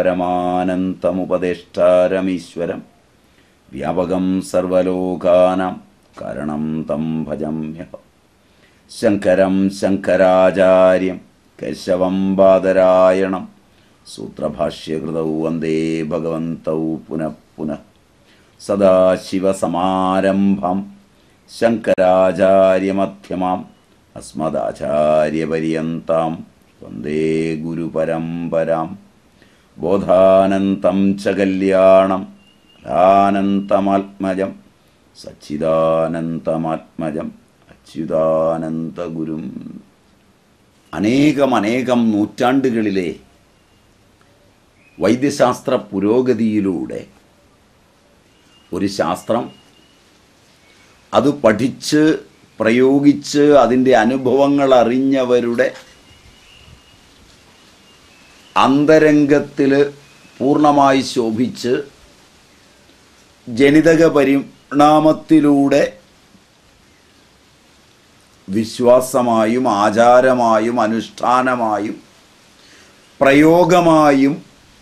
പരമാനന്തമുപദേഷ്ടാരമീശ്വരം വ്യാപകം സർവലോകാനാം കാരണം തം ഭജമ്യഹം ശങ്കരം ശങ്കരാചാര്യം കേശവം ബാദരായണം സൂത്രഭാഷ്യകൃതൗ വന്ദേ ഭഗവന്തൗ പുനഃ പുനഃ സദാശിവസമാരംഭം ശങ്കരാചാര്യമധ്യമാം അസ്മദാചാര്യപര്യന്താം വന്ദേ ഗുരുപരമ്പരാം ബോധാനന്തം ച കല്യാണം ലാനന്തമാത്മജം സച്ചിദാനന്തമാത്മജം അച്യുതാനന്ദഗുരും അനേകം അനേകം നൂറ്റാണ്ടുകളിലെ വൈദ്യശാസ്ത്ര പുരോഗതിയിലൂടെ ഒരു ശാസ്ത്രം അത് പഠിച്ച് പ്രയോഗിച്ച് അതിൻ്റെ അനുഭവങ്ങൾ അറിഞ്ഞവരുടെ അന്തരംഗത്തിൽ പൂർണ്ണമായി ശോഭിച്ച് ജനിതക പരിണാമത്തിലൂടെ വിശ്വാസമായും ആചാരമായും അനുഷ്ഠാനമായും പ്രയോഗമായും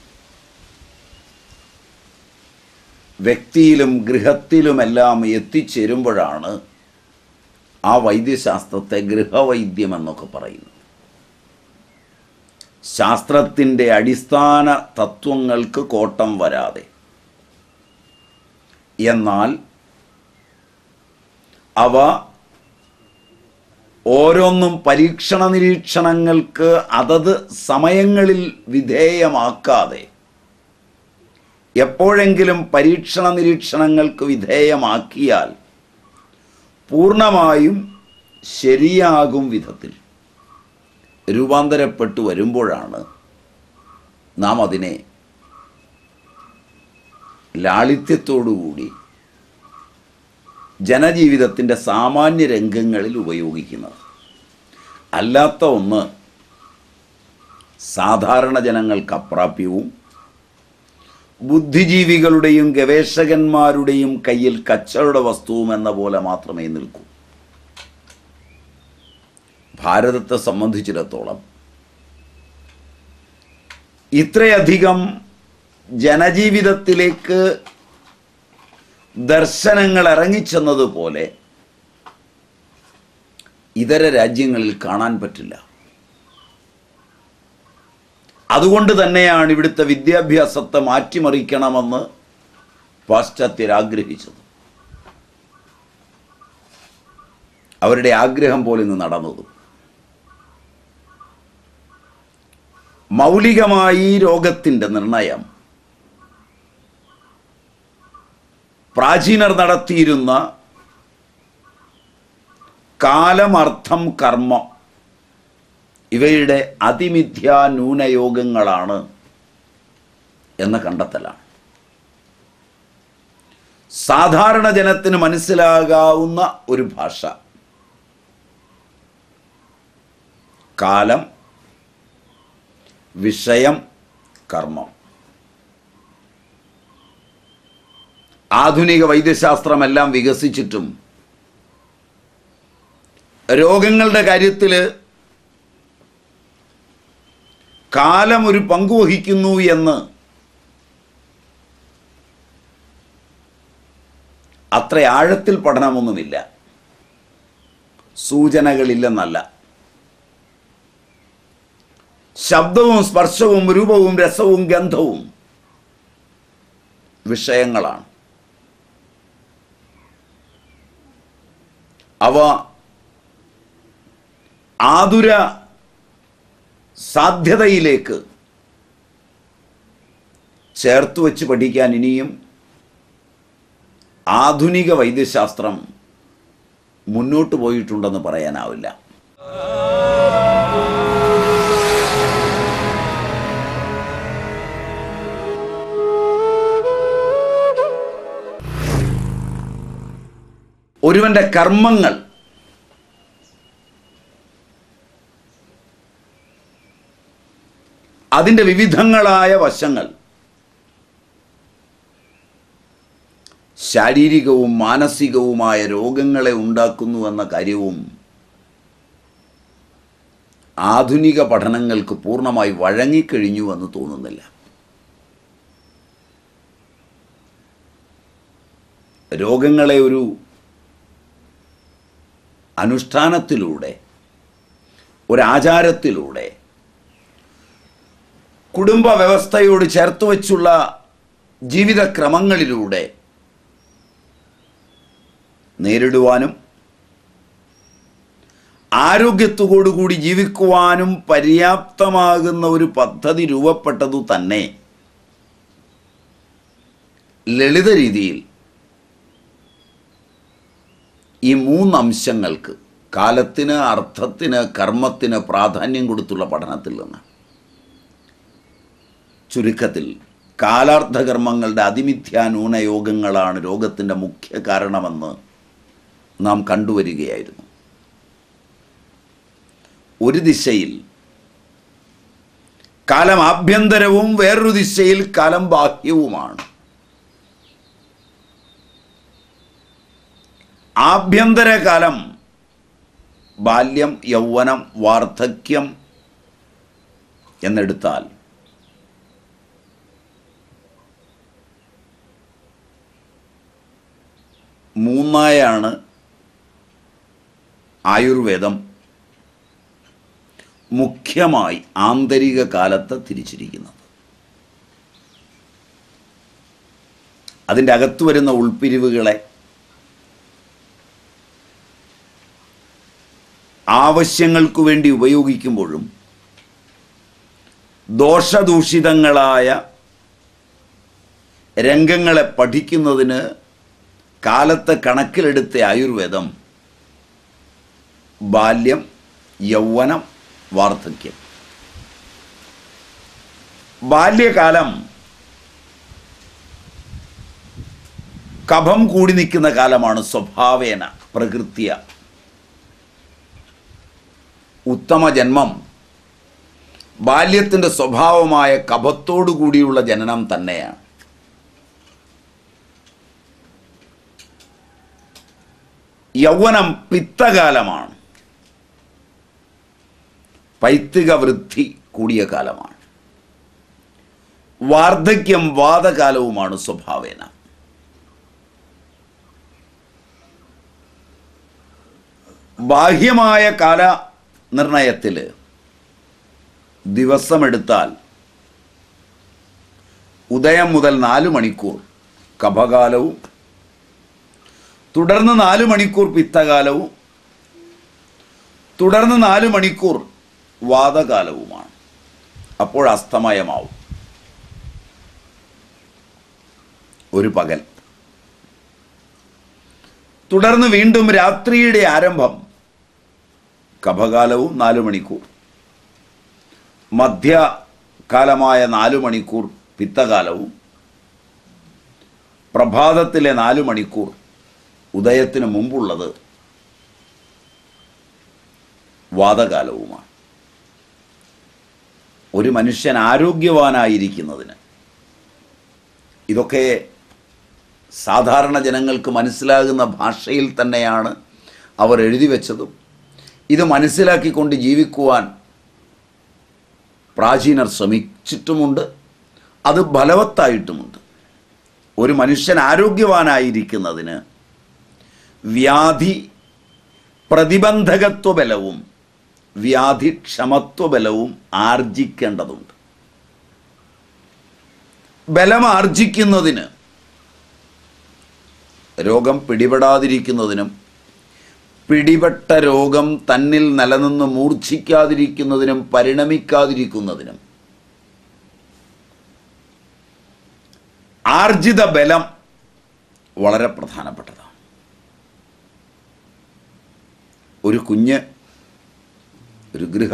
വ്യക്തിയിലും ഗൃഹത്തിലുമെല്ലാം എത്തിച്ചേരുമ്പോഴാണ് ആ വൈദ്യശാസ്ത്രത്തെ ഗൃഹവൈദ്യം എന്നൊക്കെ പറയുന്നത് ശാസ്ത്രത്തിൻ്റെ അടിസ്ഥാന തത്വങ്ങൾക്ക് കോട്ടം വരാതെ എന്നാൽ അവ ഓരോന്നും പരീക്ഷണ നിരീക്ഷണങ്ങൾക്ക് അതത് സമയങ്ങളിൽ വിധേയമാക്കാതെ എപ്പോഴെങ്കിലും പരീക്ഷണ നിരീക്ഷണങ്ങൾക്ക് വിധേയമാക്കിയാൽ പൂർണ്ണമായും ശരിയാകും വിധത്തിൽ രൂപാന്തരപ്പെട്ടു വരുമ്പോഴാണ് നാം അതിനെ ലാളിത്യത്തോടുകൂടി ജനജീവിതത്തിൻ്റെ സാമാന്യ രംഗങ്ങളിൽ ഉപയോഗിക്കുന്നത് അല്ലാത്ത ഒന്ന് സാധാരണ ജനങ്ങൾക്ക് അപ്രാപ്യവും ബുദ്ധിജീവികളുടെയും ഗവേഷകന്മാരുടെയും കയ്യിൽ കച്ചവട വസ്തുവും എന്ന പോലെ മാത്രമേ നിൽക്കൂ ഭാരതത്തെ സംബന്ധിച്ചിടത്തോളം ഇത്രയധികം ജനജീവിതത്തിലേക്ക് ദർശനങ്ങൾ ഇറങ്ങിച്ചെന്നതുപോലെ ഇതര രാജ്യങ്ങളിൽ കാണാൻ പറ്റില്ല അതുകൊണ്ട് തന്നെയാണ് ഇവിടുത്തെ വിദ്യാഭ്യാസത്തെ മാറ്റിമറിക്കണമെന്ന് പാശ്ചാത്യർ ആഗ്രഹിച്ചത് അവരുടെ ആഗ്രഹം പോലെ ഇന്ന് നടന്നതും മൗലികമായി രോഗത്തിൻ്റെ നിർണയം പ്രാചീനർ നടത്തിയിരുന്ന കാലമർത്ഥം കർമ്മം ഇവയുടെ അതിമിഥ്യാ ന്യൂനയോഗങ്ങളാണ് എന്ന കണ്ടെത്തലാണ് സാധാരണ ജനത്തിന് മനസ്സിലാകാവുന്ന ഒരു ഭാഷ കാലം വിഷയം കർമ്മം ആധുനിക വൈദ്യശാസ്ത്രമെല്ലാം വികസിച്ചിട്ടും രോഗങ്ങളുടെ കാര്യത്തിൽ കാലം ഒരു പങ്കുവഹിക്കുന്നു എന്ന് അത്ര ആഴത്തിൽ പഠനമൊന്നുമില്ല സൂചനകളില്ലെന്നല്ല ശബ്ദവും സ്പർശവും രൂപവും രസവും ഗന്ധവും വിഷയങ്ങളാണ് അവ ആതുര സാധ്യതയിലേക്ക് ചേർത്ത് വച്ച് പഠിക്കാൻ ഇനിയും ആധുനിക വൈദ്യശാസ്ത്രം മുന്നോട്ട് പോയിട്ടുണ്ടെന്ന് പറയാനാവില്ല ഒരുവന്റെ കർമ്മങ്ങൾ അതിൻ്റെ വിവിധങ്ങളായ വശങ്ങൾ ശാരീരികവും മാനസികവുമായ രോഗങ്ങളെ ഉണ്ടാക്കുന്നു എന്ന കാര്യവും ആധുനിക പഠനങ്ങൾക്ക് പൂർണ്ണമായി വഴങ്ങിക്കഴിഞ്ഞു എന്ന് തോന്നുന്നില്ല രോഗങ്ങളെ ഒരു അനുഷ്ഠാനത്തിലൂടെ ഒരാചാരത്തിലൂടെ കുടുംബ വ്യവസ്ഥയോട് ചേർത്ത് വച്ചുള്ള ജീവിതക്രമങ്ങളിലൂടെ നേരിടുവാനും ആരോഗ്യത്തോടുകൂടി ജീവിക്കുവാനും പര്യാപ്തമാകുന്ന ഒരു പദ്ധതി രൂപപ്പെട്ടതു തന്നെ ലളിത രീതിയിൽ ഈ മൂന്ന് അംശങ്ങൾക്ക് കാലത്തിന് അർത്ഥത്തിന് കർമ്മത്തിന് പ്രാധാന്യം കൊടുത്തുള്ള പഠനത്തിൽ നിന്ന് ചുരുക്കത്തിൽ കാലാർത്ഥകർമ്മങ്ങളുടെ അതിമിഥ്യാനൂനയോഗങ്ങളാണ് രോഗത്തിൻ്റെ മുഖ്യ കാരണമെന്ന് നാം കണ്ടുവരികയായിരുന്നു ഒരു ദിശയിൽ കാലം ആഭ്യന്തരവും വേറൊരു ദിശയിൽ കാലം ബാഹ്യവുമാണ് ആഭ്യന്തര കാലം ബാല്യം യൗവനം വാർദ്ധക്യം എന്നെടുത്താൽ മൂന്നായാണ് ആയുർവേദം മുഖ്യമായി ആന്തരിക കാലത്തെ തിരിച്ചിരിക്കുന്നത് അതിൻ്റെ അകത്ത് വരുന്ന ഉൾപ്പിരിവുകളെ ആവശ്യങ്ങൾക്കു വേണ്ടി ഉപയോഗിക്കുമ്പോഴും ദോഷദൂഷിതങ്ങളായ രംഗങ്ങളെ പഠിക്കുന്നതിന് കാലത്തെ കണക്കിലെടുത്ത ആയുർവേദം ബാല്യം യൗവനം വാർദ്ധക്യം ബാല്യകാലം കഫം കൂടി നിൽക്കുന്ന കാലമാണ് സ്വഭാവേന പ്രകൃത്യ ഉത്തമ ജന്മം ബാല്യത്തിൻ്റെ സ്വഭാവമായ കഫത്തോടു കൂടിയുള്ള ജനനം തന്നെയാണ് യൗവനം പിത്തകാലമാണ് പൈതൃക വൃദ്ധി കൂടിയ കാലമാണ് വാർദ്ധക്യം വാദകാലവുമാണ് സ്വഭാവേന ബാഹ്യമായ കാല നിർണയത്തിൽ ദിവസമെടുത്താൽ ഉദയം മുതൽ നാല് മണിക്കൂർ കഫകാലവും തുടർന്ന് നാല് മണിക്കൂർ പിത്തകാലവും തുടർന്ന് നാല് മണിക്കൂർ വാദകാലവുമാണ് അപ്പോൾ അസ്തമയമാവും ഒരു പകൽ തുടർന്ന് വീണ്ടും രാത്രിയുടെ ആരംഭം കഫകാലവും നാല് മണിക്കൂർ മധ്യകാലമായ നാല് മണിക്കൂർ പിത്തകാലവും പ്രഭാതത്തിലെ നാല് മണിക്കൂർ ഉദയത്തിന് മുമ്പുള്ളത് വാദകാലവുമാണ് ഒരു മനുഷ്യൻ ആരോഗ്യവാനായിരിക്കുന്നതിന് ഇതൊക്കെ സാധാരണ ജനങ്ങൾക്ക് മനസ്സിലാകുന്ന ഭാഷയിൽ തന്നെയാണ് അവർ എഴുതി വെച്ചതും ഇത് മനസ്സിലാക്കിക്കൊണ്ട് ജീവിക്കുവാൻ പ്രാചീനർ ശ്രമിച്ചിട്ടുമുണ്ട് അത് ഫലവത്തായിട്ടുമുണ്ട് ഒരു മനുഷ്യൻ ആരോഗ്യവാനായിരിക്കുന്നതിന് വ്യാധി പ്രതിബന്ധകത്വ ബലവും വ്യാധി ക്ഷമത്വ ബലവും ആർജിക്കേണ്ടതുണ്ട് ബലം ആർജിക്കുന്നതിന് രോഗം പിടിപെടാതിരിക്കുന്നതിനും പിടിപെട്ട രോഗം തന്നിൽ നിലനിന്ന് മൂർച്ഛിക്കാതിരിക്കുന്നതിനും പരിണമിക്കാതിരിക്കുന്നതിനും ആർജിത ബലം വളരെ പ്രധാനപ്പെട്ടതാണ് ഒരു കുഞ്ഞ് ഒരു ഗൃഹ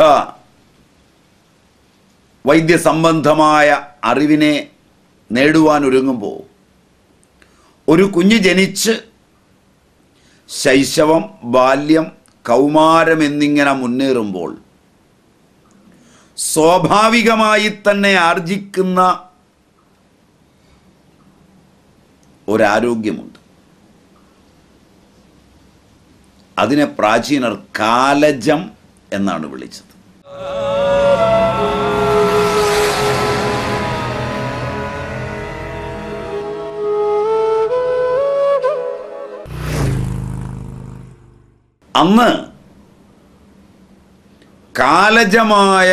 വൈദ്യസംബന്ധമായ അറിവിനെ നേടുവാൻ ഒരുങ്ങുമ്പോൾ ഒരു കുഞ്ഞ് ജനിച്ച് ശൈശവം ബാല്യം കൗമാരം എന്നിങ്ങനെ മുന്നേറുമ്പോൾ സ്വാഭാവികമായി തന്നെ ആർജിക്കുന്ന ഒരാരോഗ്യമുണ്ട് അതിനെ പ്രാചീനർ കാലജം എന്നാണ് വിളിച്ചത് അന്ന് കാലജമായ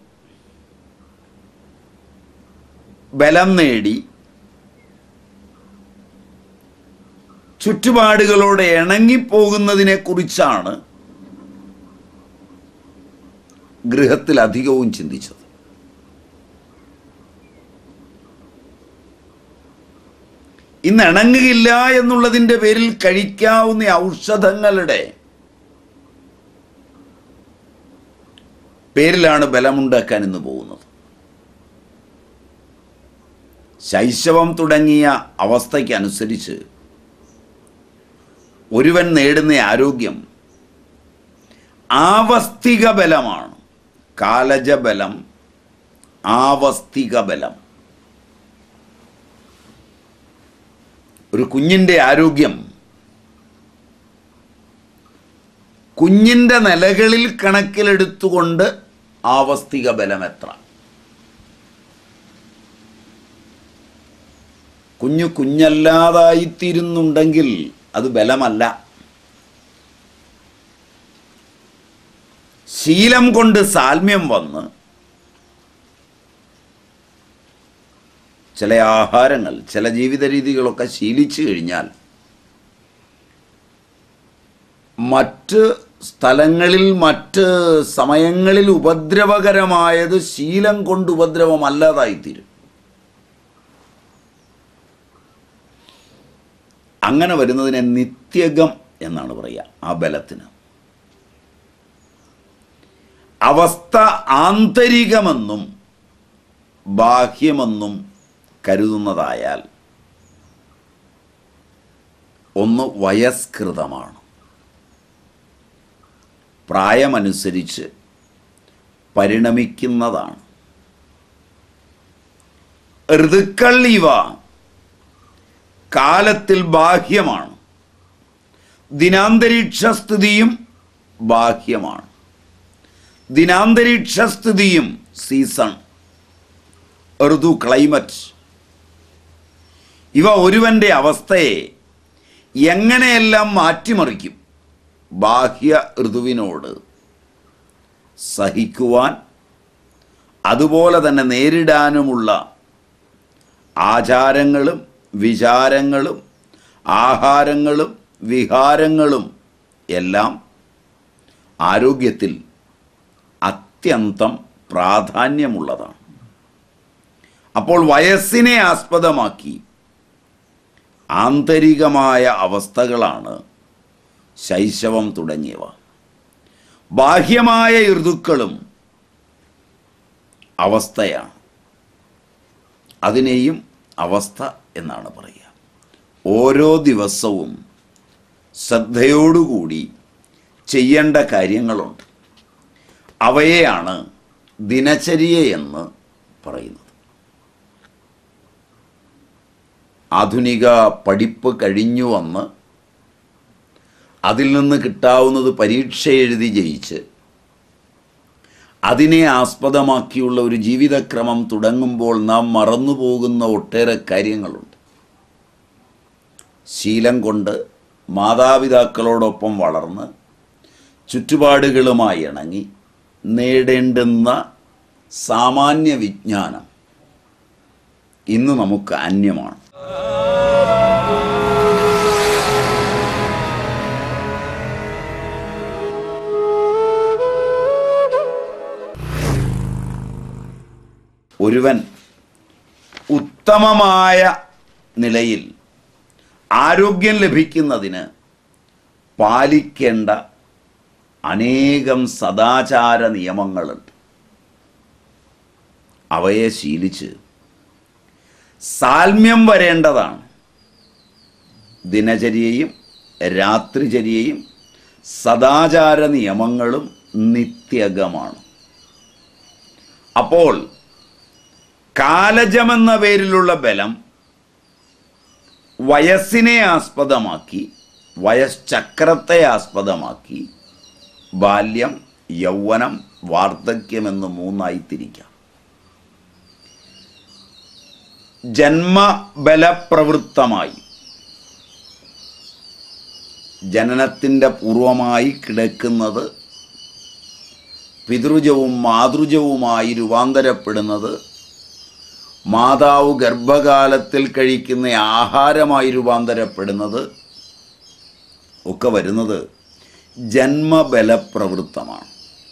ബലം നേടി ചുറ്റുപാടുകളോട് ഇണങ്ങിപ്പോകുന്നതിനെ കുറിച്ചാണ് ഗൃഹത്തിൽ അധികവും ചിന്തിച്ചത് ഇന്ന് ഇണങ്ങുകയില്ല എന്നുള്ളതിൻ്റെ പേരിൽ കഴിക്കാവുന്ന ഔഷധങ്ങളുടെ പേരിലാണ് ബലമുണ്ടാക്കാൻ ഇന്ന് പോകുന്നത് ശൈശവം തുടങ്ങിയ അവസ്ഥയ്ക്കനുസരിച്ച് ഒരുവൻ നേടുന്ന ആരോഗ്യം ആവസ്തിക ബലമാണ് കാലജ ബലം ആവസ്തിക ബലം ഒരു കുഞ്ഞിൻ്റെ ആരോഗ്യം കുഞ്ഞിൻ്റെ നിലകളിൽ കണക്കിലെടുത്തുകൊണ്ട് ആവസ്തിക ബലം എത്ര കുഞ്ഞു കുഞ്ഞല്ലാതായിത്തീരുന്നുണ്ടെങ്കിൽ അത് ബലമല്ല ശീലം കൊണ്ട് സാൽമ്യം വന്ന് ചില ആഹാരങ്ങൾ ചില ജീവിത രീതികളൊക്കെ ശീലിച്ചു കഴിഞ്ഞാൽ മറ്റ് സ്ഥലങ്ങളിൽ മറ്റ് സമയങ്ങളിൽ ഉപദ്രവകരമായത് ശീലം കൊണ്ട് ഉപദ്രവമല്ലാതായിത്തീരും അങ്ങനെ വരുന്നതിനെ നിത്യകം എന്നാണ് പറയുക ആ ബലത്തിന് അവസ്ഥ ആന്തരികമെന്നും ബാഹ്യമെന്നും കരുതുന്നതായാൽ ഒന്ന് വയസ്കൃതമാണ് പ്രായമനുസരിച്ച് പരിണമിക്കുന്നതാണ് ഋതുക്കൾ ഇവ കാലത്തിൽ ബാഹ്യമാണ് ദിനാന്തരീക്ഷസ്ഥിതിയും ബാഹ്യമാണ് ദിനാന്തരീക്ഷസ്ഥിതിയും സീസൺ ഋതു ക്ലൈമറ്റ് ഇവ ഒരുവൻ്റെ അവസ്ഥയെ എങ്ങനെയെല്ലാം മാറ്റിമറിക്കും ബാഹ്യ ഋതുവിനോട് സഹിക്കുവാൻ അതുപോലെ തന്നെ നേരിടാനുമുള്ള ആചാരങ്ങളും വിചാരങ്ങളും ആഹാരങ്ങളും വിഹാരങ്ങളും എല്ലാം ആരോഗ്യത്തിൽ അത്യന്തം പ്രാധാന്യമുള്ളതാണ് അപ്പോൾ വയസ്സിനെ ആസ്പദമാക്കി ആന്തരികമായ അവസ്ഥകളാണ് ശൈശവം തുടങ്ങിയവ ബാഹ്യമായ ഋതുക്കളും അവസ്ഥയാണ് അതിനെയും അവസ്ഥ എന്നാണ് പറയുക ഓരോ ദിവസവും ശ്രദ്ധയോടുകൂടി ചെയ്യേണ്ട കാര്യങ്ങളുണ്ട് അവയെയാണ് ദിനചര്യ എന്ന് പറയുന്നത് ആധുനിക പഠിപ്പ് കഴിഞ്ഞു വന്ന് അതിൽ നിന്ന് കിട്ടാവുന്നത് പരീക്ഷ എഴുതി ജയിച്ച് അതിനെ ആസ്പദമാക്കിയുള്ള ഒരു ജീവിതക്രമം തുടങ്ങുമ്പോൾ നാം മറന്നുപോകുന്ന ഒട്ടേറെ കാര്യങ്ങളുണ്ട് ശീലം കൊണ്ട് മാതാപിതാക്കളോടൊപ്പം വളർന്ന് ചുറ്റുപാടുകളുമായി ഇണങ്ങി നേടേണ്ടുന്ന സാമാന്യ വിജ്ഞാനം ഇന്ന് നമുക്ക് അന്യമാണ് ഒരുവൻ ഉത്തമമായ നിലയിൽ ആരോഗ്യം ലഭിക്കുന്നതിന് പാലിക്കേണ്ട അനേകം സദാചാര നിയമങ്ങളുണ്ട് അവയെ ശീലിച്ച് സാൽമ്യം വരേണ്ടതാണ് ദിനചര്യയും രാത്രിചര്യയും സദാചാര നിയമങ്ങളും നിത്യകമാണ് അപ്പോൾ കാലജമെന്ന പേരിലുള്ള ബലം വയസ്സിനെ ആസ്പദമാക്കി വയസ്ചക്രത്തെ ആസ്പദമാക്കി ബാല്യം യൗവനം വാർദ്ധക്യമെന്ന് മൂന്നായി തിരിക്കാം ജന്മബലപ്രവൃത്തമായി ജനനത്തിൻ്റെ പൂർവമായി കിടക്കുന്നത് പിതൃജവും മാതൃജവുമായി രൂപാന്തരപ്പെടുന്നത് മാതാവ് ഗർഭകാലത്തിൽ കഴിക്കുന്ന ആഹാരമായി രൂപാന്തരപ്പെടുന്നത് ഒക്കെ വരുന്നത് ജന്മബലപ്രവൃത്തമാണ്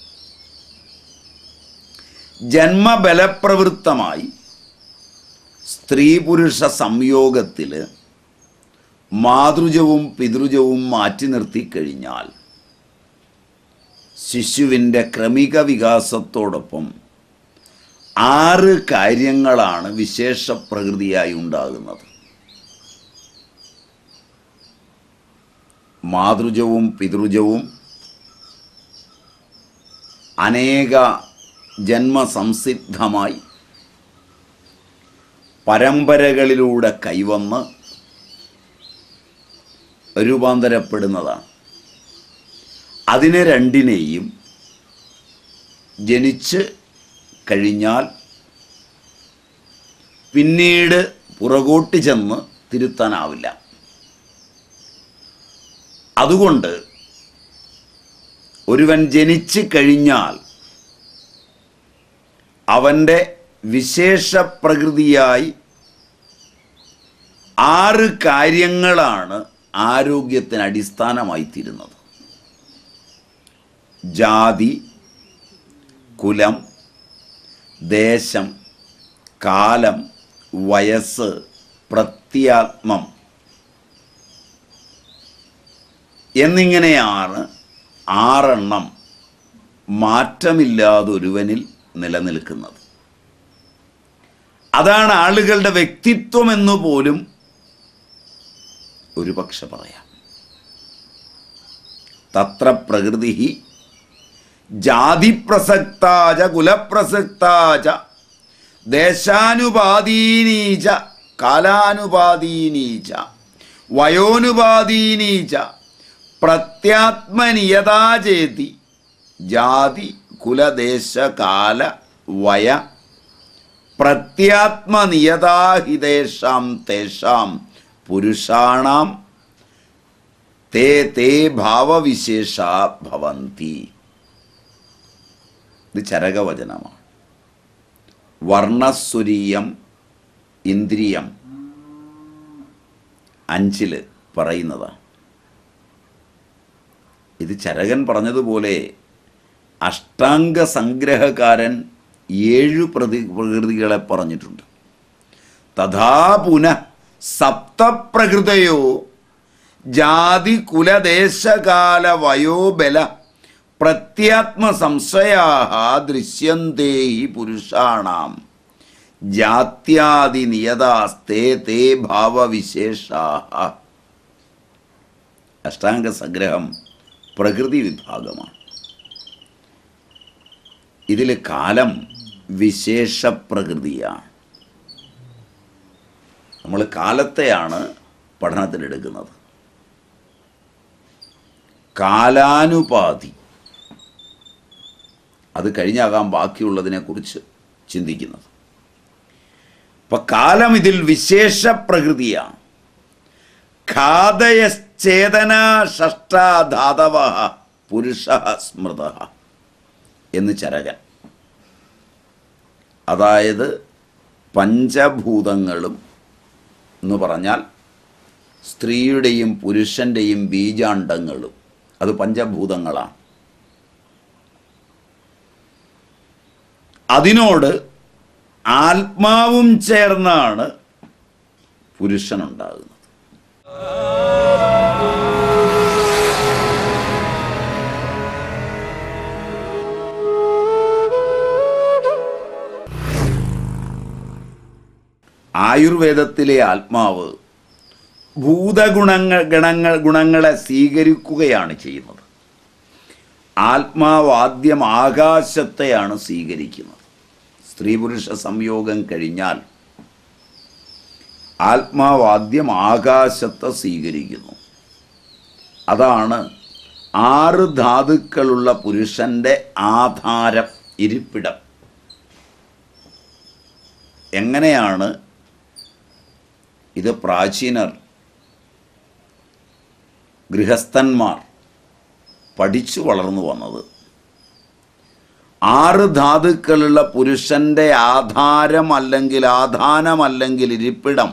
ജന്മബലപ്രവൃത്തമായി സ്ത്രീ പുരുഷ സംയോഗത്തിൽ മാതൃജവും പിതൃജവും മാറ്റി നിർത്തിക്കഴിഞ്ഞാൽ ശിശുവിൻ്റെ ക്രമിക വികാസത്തോടൊപ്പം ആറ് കാര്യങ്ങളാണ് വിശേഷ പ്രകൃതിയായി ഉണ്ടാകുന്നത് മാതൃജവും പിതൃജവും അനേക ജന്മസംസിദ്ധമായി പരമ്പരകളിലൂടെ കൈവന്ന് രൂപാന്തരപ്പെടുന്നതാണ് അതിനെ രണ്ടിനെയും ജനിച്ച് കഴിഞ്ഞാൽ പിന്നീട് പുറകോട്ട് ചെന്ന് തിരുത്താനാവില്ല അതുകൊണ്ട് ഒരുവൻ ജനിച്ചു കഴിഞ്ഞാൽ അവൻ്റെ വിശേഷ പ്രകൃതിയായി ആറ് കാര്യങ്ങളാണ് ആരോഗ്യത്തിന് അടിസ്ഥാനമായി തീരുന്നത് ജാതി കുലം ദേശം കാലം വയസ്സ് പ്രത്യാത്മം എന്നിങ്ങനെയാണ് ആറെണ്ണം മാറ്റമില്ലാതെ ഒരുവനിൽ നിലനിൽക്കുന്നത് അതാണ് ആളുകളുടെ വ്യക്തിത്വം എന്ന് പോലും ഒരു പക്ഷെ പറയാം തത്ര പ്രകൃതി ജാതിപ്രസക്താച കുലപ്രസക്താച ദേശാനുപാദീനീച കാലാനുപാദീനീച വയോനുപാദീനീച പ്രത്യാത്മനിയതാചേതി ജാതി കുലദേശ കാല വയ പ്രത്യാത്മനിയതാഹിതേഷാം തേഷാം പുരുഷാണാം തേ തേ ഭാവവിശേഷ ഭവന്തി ഇത് ചരകവചനമാണ് വർണ്ണസ്വരീയം ഇന്ദ്രിയം അഞ്ചില് പറയുന്നതാണ് ഇത് ചരകൻ പറഞ്ഞതുപോലെ അഷ്ടാംഗ സംഗ്രഹകാരൻ ഏഴു പ്രതി പ്രകൃതികളെ പറഞ്ഞിട്ടുണ്ട് തഥാ പുന സപ്തപ്രകൃതയോ ജാതി കുലദേശകാല വയോബല പ്രത്യാത്മ സംശയാ ദൃശ്യന്തേ ഹി പുരുഷാണാം ജാത്യാദി നിയതാസ്തേ തേ ഭാവവിശേഷാ അഷ്ടാംഗ സംഗ്രഹം പ്രകൃതി വിഭാഗമാണ് ഇതിൽ കാലം വിശേഷ പ്രകൃതിയാണ് നമ്മൾ കാലത്തെയാണ് പഠനത്തിലെടുക്കുന്നത് കാലാനുപാതി അത് കഴിഞ്ഞാകാം ബാക്കിയുള്ളതിനെക്കുറിച്ച് ചിന്തിക്കുന്നത് അപ്പം കാലം ഇതിൽ വിശേഷ പ്രകൃതിയാണ് ഖാദയശ്ചേതന ഷഷ്ടാധാതവ പുരുഷ സ്മൃത എന്ന് ചരകൻ അതായത് പഞ്ചഭൂതങ്ങളും എന്ന് പറഞ്ഞാൽ സ്ത്രീയുടെയും പുരുഷൻ്റെയും ബീജാണ്ടങ്ങളും അത് പഞ്ചഭൂതങ്ങളാണ് അതിനോട് ആത്മാവും ചേർന്നാണ് പുരുഷനുണ്ടാകുന്നത് ആയുർവേദത്തിലെ ആത്മാവ് ഭൂതഗുണങ്ങൾ ഗണങ്ങൾ ഗുണങ്ങളെ സ്വീകരിക്കുകയാണ് ചെയ്യുന്നത് ആത്മാവ് ആദ്യം ആകാശത്തെയാണ് സ്വീകരിക്കുന്നത് സ്ത്രീ പുരുഷ സംയോഗം കഴിഞ്ഞാൽ ആത്മാവ് ആദ്യം ആകാശത്തെ സ്വീകരിക്കുന്നു അതാണ് ആറ് ധാതുക്കളുള്ള പുരുഷൻ്റെ ആധാരം ഇരിപ്പിടം എങ്ങനെയാണ് ഇത് പ്രാചീനർ ഗൃഹസ്ഥന്മാർ പഠിച്ചു വളർന്നു വന്നത് ആറ് ധാതുക്കളുള്ള പുരുഷന്റെ ആധാരം അല്ലെങ്കിൽ ആധാനം അല്ലെങ്കിൽ ഇരിപ്പിടം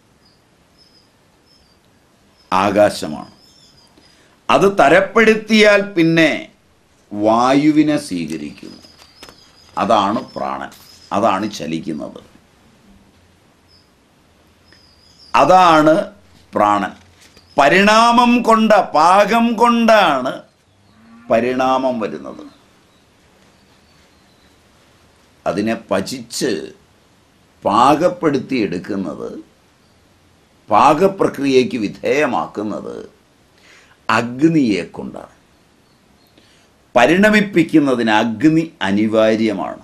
ആകാശമാണ് അത് തരപ്പെടുത്തിയാൽ പിന്നെ വായുവിനെ സ്വീകരിക്കുന്നു അതാണ് പ്രാണൻ അതാണ് ചലിക്കുന്നത് അതാണ് പ്രാണൻ പരിണാമം കൊണ്ട് പാകം കൊണ്ടാണ് പരിണാമം വരുന്നത് അതിനെ പചിച്ച് പാകപ്പെടുത്തി എടുക്കുന്നത് പാകപ്രക്രിയയ്ക്ക് വിധേയമാക്കുന്നത് അഗ്നിയെ കൊണ്ടാണ് പരിണമിപ്പിക്കുന്നതിന് അഗ്നി അനിവാര്യമാണ്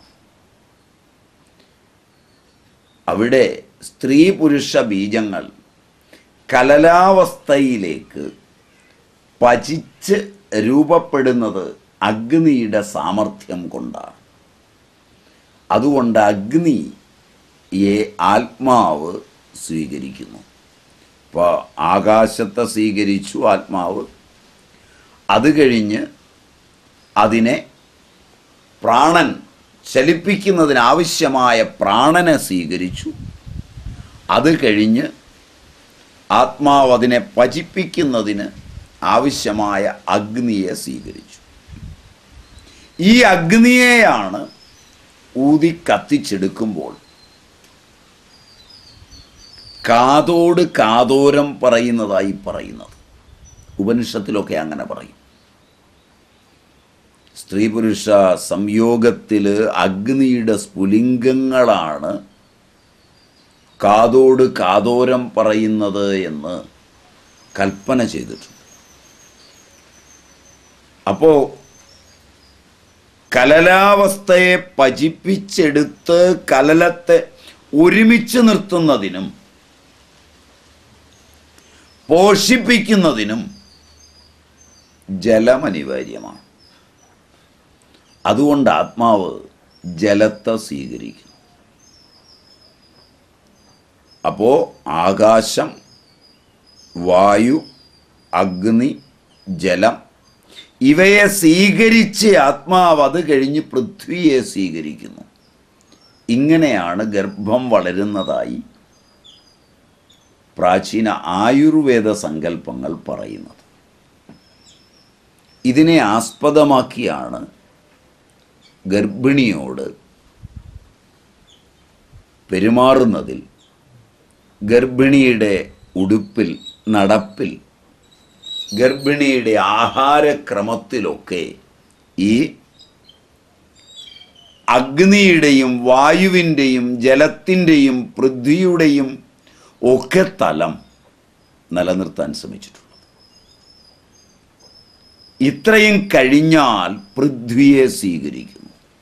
അവിടെ സ്ത്രീ പുരുഷ ബീജങ്ങൾ കലലാവസ്ഥയിലേക്ക് പചിച്ച് രൂപപ്പെടുന്നത് അഗ്നിയുടെ സാമർഥ്യം കൊണ്ടാണ് അതുകൊണ്ട് അഗ്നിയെ ആത്മാവ് സ്വീകരിക്കുന്നു ഇപ്പോൾ ആകാശത്തെ സ്വീകരിച്ചു ആത്മാവ് അത് കഴിഞ്ഞ് അതിനെ പ്രാണൻ ചലിപ്പിക്കുന്നതിനാവശ്യമായ പ്രാണനെ സ്വീകരിച്ചു അത് കഴിഞ്ഞ് ആത്മാവ് അതിനെ പചിപ്പിക്കുന്നതിന് ആവശ്യമായ അഗ്നിയെ സ്വീകരിച്ചു ഈ അഗ്നിയെയാണ് ഊതി കത്തിച്ചെടുക്കുമ്പോൾ കാതോട് കാതോരം പറയുന്നതായി പറയുന്നത് ഉപനിഷത്തിലൊക്കെ അങ്ങനെ പറയും സ്ത്രീ പുരുഷ സംയോഗത്തിൽ അഗ്നിയുടെ സ്ഫുലിംഗങ്ങളാണ് കാതോട് കാതോരം പറയുന്നത് എന്ന് കൽപ്പന ചെയ്തിട്ടുണ്ട് അപ്പോൾ കലലാവസ്ഥയെ പചിപ്പിച്ചെടുത്ത് കലലത്തെ ഒരുമിച്ച് നിർത്തുന്നതിനും പോഷിപ്പിക്കുന്നതിനും ജലം അനിവാര്യമാണ് അതുകൊണ്ട് ആത്മാവ് ജലത്തെ സ്വീകരിക്കുന്നു അപ്പോൾ ആകാശം വായു അഗ്നി ജലം ഇവയെ സ്വീകരിച്ച് ആത്മാവ് അത് കഴിഞ്ഞ് പൃഥ്വിയെ സ്വീകരിക്കുന്നു ഇങ്ങനെയാണ് ഗർഭം വളരുന്നതായി പ്രാചീന ആയുർവേദ സങ്കല്പങ്ങൾ പറയുന്നത് ഇതിനെ ആസ്പദമാക്കിയാണ് ഗർഭിണിയോട് പെരുമാറുന്നതിൽ ഗർഭിണിയുടെ ഉടുപ്പിൽ നടപ്പിൽ ഗർഭിണിയുടെ ആഹാരക്രമത്തിലൊക്കെ ഈ അഗ്നിയുടെയും വായുവിൻ്റെയും ജലത്തിൻ്റെയും പൃഥ്വിയുടെയും ഒക്കെ തലം നിലനിർത്താൻ ശ്രമിച്ചിട്ടുള്ളത് ഇത്രയും കഴിഞ്ഞാൽ പൃഥ്വിയെ സ്വീകരിക്കുന്നു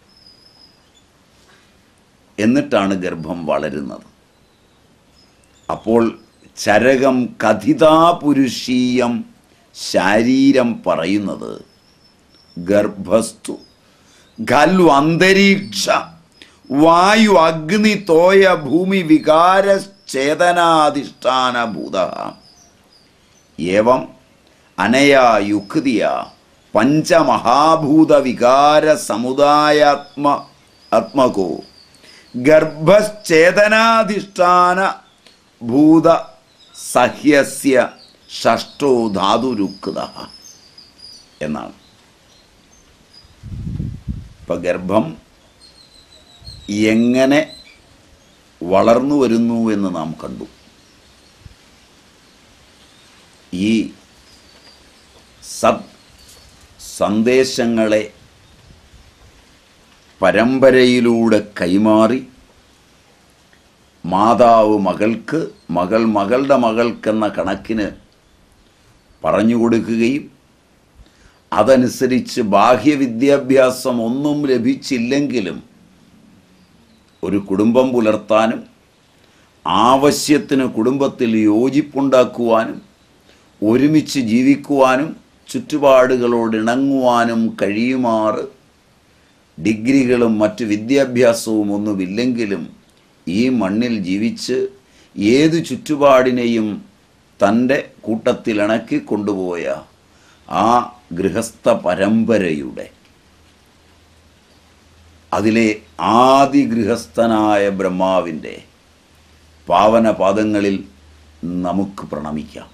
എന്നിട്ടാണ് ഗർഭം വളരുന്നത് അപ്പോൾ ചരകം കഥിതാപുരുഷീയം ശാരീരം പറയുന്നത് ഗർഭസ്ഥു ഖൽവു അന്തരീക്ഷ വായു അഗ്നി തോയ ഭൂമി വികാര ചേതനാധിഷ്ഠാനഭൂത ഏവം അനയാ യുക്തിയ പഞ്ചമഹാഭൂത വികാര സമുദായാത്മ ആത്മകോ ഗർഭശ്ചേതനാധിഷ്ഠാന ഭൂത സഹ്യസ്യ ഷഷ്ടോ ധാതുരുക്ത എന്നാണ് ഇപ്പം ഗർഭം എങ്ങനെ വളർന്നു വരുന്നു എന്ന് നാം കണ്ടു ഈ സത് സന്ദേശങ്ങളെ പരമ്പരയിലൂടെ കൈമാറി മാതാവ് മകൾക്ക് മകൾ മകളുടെ മകൾക്കെന്ന കണക്കിന് പറഞ്ഞു കൊടുക്കുകയും അതനുസരിച്ച് ബാഹ്യവിദ്യാഭ്യാസം ഒന്നും ലഭിച്ചില്ലെങ്കിലും ഒരു കുടുംബം പുലർത്താനും ആവശ്യത്തിന് കുടുംബത്തിൽ യോജിപ്പുണ്ടാക്കുവാനും ഒരുമിച്ച് ജീവിക്കുവാനും ചുറ്റുപാടുകളോട് ഇണങ്ങുവാനും കഴിയുമാറ് ഡിഗ്രികളും മറ്റു വിദ്യാഭ്യാസവും ഒന്നുമില്ലെങ്കിലും ഈ മണ്ണിൽ ജീവിച്ച് ഏതു ചുറ്റുപാടിനെയും തൻ്റെ കൂട്ടത്തിലിണക്കി കൊണ്ടുപോയ ആ ഗൃഹസ്ഥ പരമ്പരയുടെ അതിലെ ആദി ഗൃഹസ്ഥനായ ബ്രഹ്മാവിൻ്റെ പാവന പാദങ്ങളിൽ നമുക്ക് പ്രണമിക്കാം